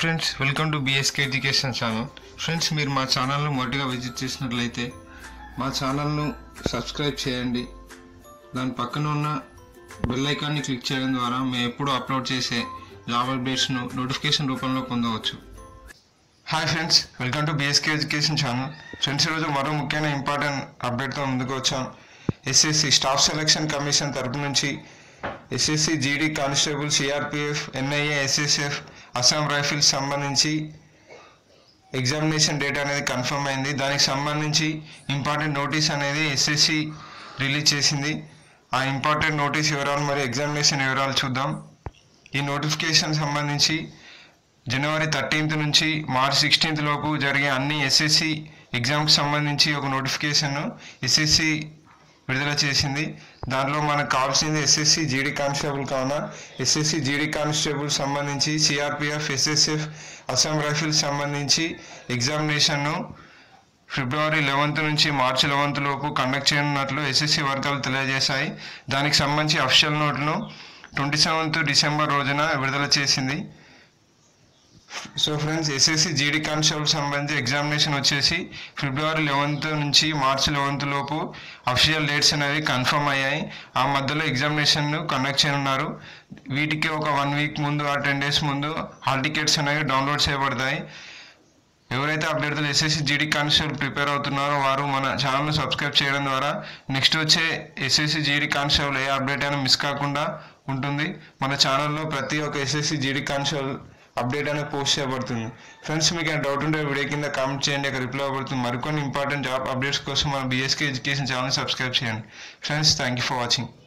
friends welcome to BSK education channel friends మీరు మా ఛానల్ను మొదటిగా విజిట్ చేసినట్లయితే మా ఛానల్ను సబ్స్క్రైబ్ చేయండి దాని పక్కన ఉన్న బెల్ ఐకాన్ని క్లిక్ చేయడం ద్వారా మేము ఎప్పుడు అప్లోడ్ చేసే జాబ్ అప్డేట్స్ను నోటిఫికేషన్ రూపంలో పొందవచ్చు hi friends welcome to BSK education channel friends ఈరోజు మరో ముఖ్యమైన ఇంపార్టెంట్ అప్డేట్తో ముందుకు వచ్చాం ఎస్ఎస్సి స్టాఫ్ సెలక్షన్ కమిషన్ తరపు నుంచి SSC GD constable CRPF NIA SSF Assam Rifles సంబంధించి ఎగ్జామినేషన్ డేట్ అనేది కన్ఫర్మ్ అయింది దానికి సంబంధించి ఇంపార్టెంట్ నోటీస్ అనేది ఎస్ఎస్సి రిలీజ్ చేసింది ఆ ఇంపార్టెంట్ నోటీస్ వివరాలు మరియు ఎగ్జామినేషన్ వివరాలు చూద్దాం ఈ నోటిఫికేషన్ సంబంధించి జనవరి థర్టీన్త్ నుంచి మార్చ్ సిక్స్టీన్త్ లోపు జరిగే అన్ని ఎస్ఎస్సి ఎగ్జామ్కి సంబంధించి ఒక నోటిఫికేషన్ ఎస్ఎస్సి విడుదల చేసింది దాంట్లో మనకు కావాల్సింది ఎస్ఎస్సి జీడీ కానిస్టేబుల్ కావున ఎస్ఎస్సి జీడీ కానిస్టేబుల్ సంబంధించి సిఆర్పిఎఫ్ ఎస్ఎస్ఎఫ్ అస్సాం రైఫిల్స్ సంబంధించి ఎగ్జామినేషన్ను ఫిబ్రవరి లెవెన్త్ నుంచి మార్చి లెవెన్త్ లోపు కండక్ట్ చేయనున్నట్లు ఎస్ఎస్సి వర్గాలు తెలియజేశాయి దానికి సంబంధించి అఫిషియల్ నోట్ను ట్వంటీ సెవెంత్ డిసెంబర్ రోజున విడుదల చేసింది so friends SSC GD constable సంబంధించి ఎగ్జామినేషన్ వచ్చేసి ఫిబ్రవరి లెవెన్త్ నుంచి మార్చ్ లెవెన్త్ లోపు అఫిషియల్ డేట్స్ అనేవి కన్ఫర్మ్ అయ్యాయి ఆ మధ్యలో ఎగ్జామినేషన్ కండక్ట్ చేయనున్నారు వీటికి ఒక వన్ వీక్ ముందు ఆ టెన్ డేస్ ముందు హాల్ టికెట్స్ అనేవి డౌన్లోడ్ చేయబడతాయి ఎవరైతే అభ్యర్థులు ఎస్ఎస్సి జీడీ కానిస్టేబుల్ ప్రిపేర్ అవుతున్నారో వారు మన ఛానల్ను సబ్స్క్రైబ్ చేయడం ద్వారా నెక్స్ట్ వచ్చే ఎస్ఎస్సి జీడీ కానిస్టేబుల్ ఏ అప్డేట్ అయినా మిస్ కాకుండా ఉంటుంది మన ఛానల్లో ప్రతి ఒక్క ఎస్ఎస్సి జీడీ కానిస్టేబుల్ అప్డేట్ అనేది పోస్ట్ చేయబడుతుంది ఫ్రెండ్స్ మీకు ఏమైనా డౌట్ ఉంటే వీడియో కింద కామెంట్ చేయండి అక్కడ రిప్లై అవ్వబడుతుంది మరికొన్ని ఇంపార్టెంట్ జాబ్ అప్డేట్స్ కోసం మన బీఎస్కే ఎడ్యుకేషన్ ఛానల్ సబ్స్క్రైబ్ చేయండి friends thank you for watching